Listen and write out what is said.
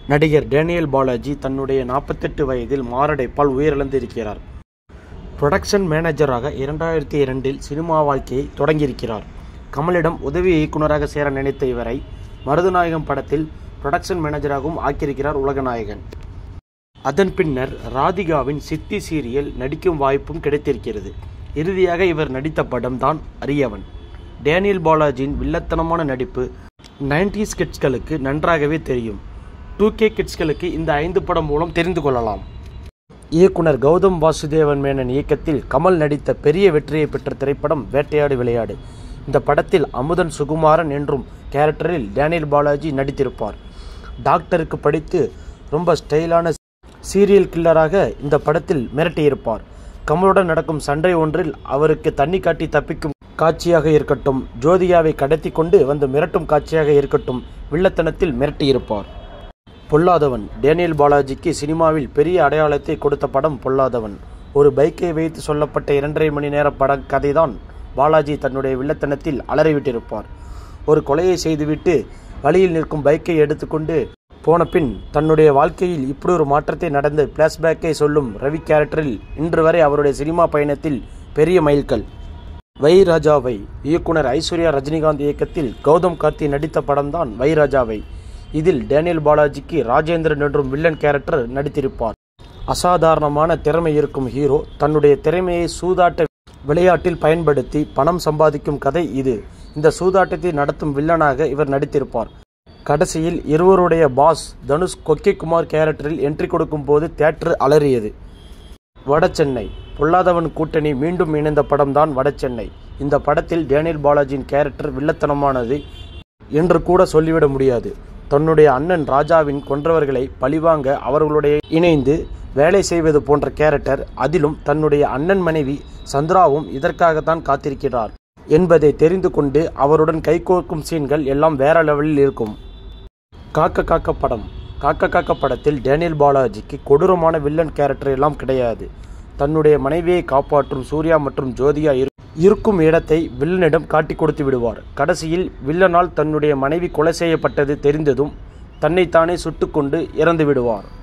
நடிகர் டேனியல் பாலாஜி தன்னுடைய நாற்பத்தெட்டு வயதில் மாரடைப்பால் உயிரிழந்து இருக்கிறார் புரொடக்ஷன் மேனேஜராக இரண்டாயிரத்தி இரண்டில் சினிமா வாழ்க்கையை தொடங்கியிருக்கிறார் கமலிடம் உதவி இயக்குனராக சேர நினைத்த இவரை மருதுநாயகம் படத்தில் புரொடக்ஷன் மேனேஜராகவும் ஆக்கியிருக்கிறார் உலகநாயகன் அதன் பின்னர் ராதிகாவின் சித்தி சீரியல் நடிக்கும் வாய்ப்பும் கிடைத்திருக்கிறது இறுதியாக இவர் நடித்த படம் தான் அரியவன் டேனியல் பாலாஜியின் வில்லத்தனமான நடிப்பு நைன்டிஸ் கிட்ஸ்களுக்கு நன்றாகவே தெரியும் டூ கே கிட்ஸ்களுக்கு இந்த ஐந்து படம் மூலம் தெரிந்து கொள்ளலாம் இயக்குனர் கௌதம் வாசுதேவன் மேனன் இயக்கத்தில் கமல் நடித்த பெரிய வெற்றியை பெற்ற திரைப்படம் வேட்டையாடு விளையாடு இந்த படத்தில் அமுதன் சுகுமாரன் என்றும் கேரக்டரில் டேனியல் பாலாஜி நடித்திருப்பார் டாக்டருக்கு படித்து ரொம்ப ஸ்டைலான சீரியல் கில்லராக இந்த படத்தில் மிரட்டியிருப்பார் கமலுடன் நடக்கும் சண்டை ஒன்றில் அவருக்கு தண்ணி காட்டி தப்பிக்கும் காட்சியாக இருக்கட்டும் ஜோதிகாவை கடத்தி கொண்டு வந்து மிரட்டும் காட்சியாக இருக்கட்டும் வில்லத்தனத்தில் மிரட்டியிருப்பார் பொல்லாதவன் டேனியல் பாலாஜிக்கு சினிமாவில் பெரிய அடையாளத்தை கொடுத்த படம் பொல்லாதவன் ஒரு பைக்கை வைத்து சொல்லப்பட்ட இரண்டரை மணி நேர பட கதைதான் பாலாஜி தன்னுடைய வில்லத்தனத்தில் அலறிவிட்டிருப்பார் ஒரு கொலையை செய்துவிட்டு வழியில் நிற்கும் பைக்கை எடுத்துக்கொண்டு போன பின் தன்னுடைய வாழ்க்கையில் இப்படி ஒரு மாற்றத்தை நடந்த பிளாஷ்பேக்கை சொல்லும் ரவி கேரக்டரில் இன்று வரை அவருடைய சினிமா பயணத்தில் பெரிய மைல்கல் வை ராஜாவை இயக்குனர் ஐஸ்வர்யா ரஜினிகாந்த் இயக்கத்தில் கௌதம் கார்த்தி நடித்த படம்தான் வை ராஜாவை இதில் டேனியல் பாலாஜிக்கு ராஜேந்திரன் என்றும் வில்லன் கேரக்டர் நடித்திருப்பார் அசாதாரணமான திறமை இருக்கும் ஹீரோ தன்னுடைய திறமையை சூதாட்ட விளையாட்டில் பயன்படுத்தி பணம் சம்பாதிக்கும் கதை இது இந்த சூதாட்டத்தை நடத்தும் வில்லனாக இவர் நடித்திருப்பார் கடைசியில் இருவருடைய பாஸ் தனுஷ் கொக்கி குமார் கேரக்டரில் என்ட்ரி கொடுக்கும் போது தியேட்டர் அலறியது வடசென்னை பொல்லாதவன் கூட்டணி மீண்டும் இணைந்த படம்தான் வடசென்னை இந்த படத்தில் டேனியல் பாலாஜியின் கேரக்டர் வில்லத்தனமானது என்று கூட சொல்லிவிட முடியாது தன்னுடைய அண்ணன் ராஜாவின் கொன்றவர்களை பழிவாங்க அவர்களுடைய இணைந்து வேலை செய்வது போன்ற கேரக்டர் அதிலும் தன்னுடைய அண்ணன் மனைவி சந்திராவும் இதற்காகத்தான் காத்திருக்கிறார் என்பதை தெரிந்து கொண்டு அவருடன் கைகோர்க்கும் சீன்கள் எல்லாம் வேற லெவலில் இருக்கும் காக்க காக்க படம் காக்க காக்க படத்தில் டேனியல் பாலாஜிக்கு கொடூரமான வில்லன் கேரக்டர் எல்லாம் கிடையாது தன்னுடைய மனைவியை காப்பாற்றும் சூர்யா மற்றும் ஜோதியா இரு இருக்கும் இடத்தை வில்லனிடம் காட்டி கொடுத்து விடுவார் கடைசியில் வில்லனால் தன்னுடைய மனைவி கொலை செய்யப்பட்டது தெரிந்ததும் தன்னைத்தானே சுட்டுக்கொண்டு இறந்து விடுவார்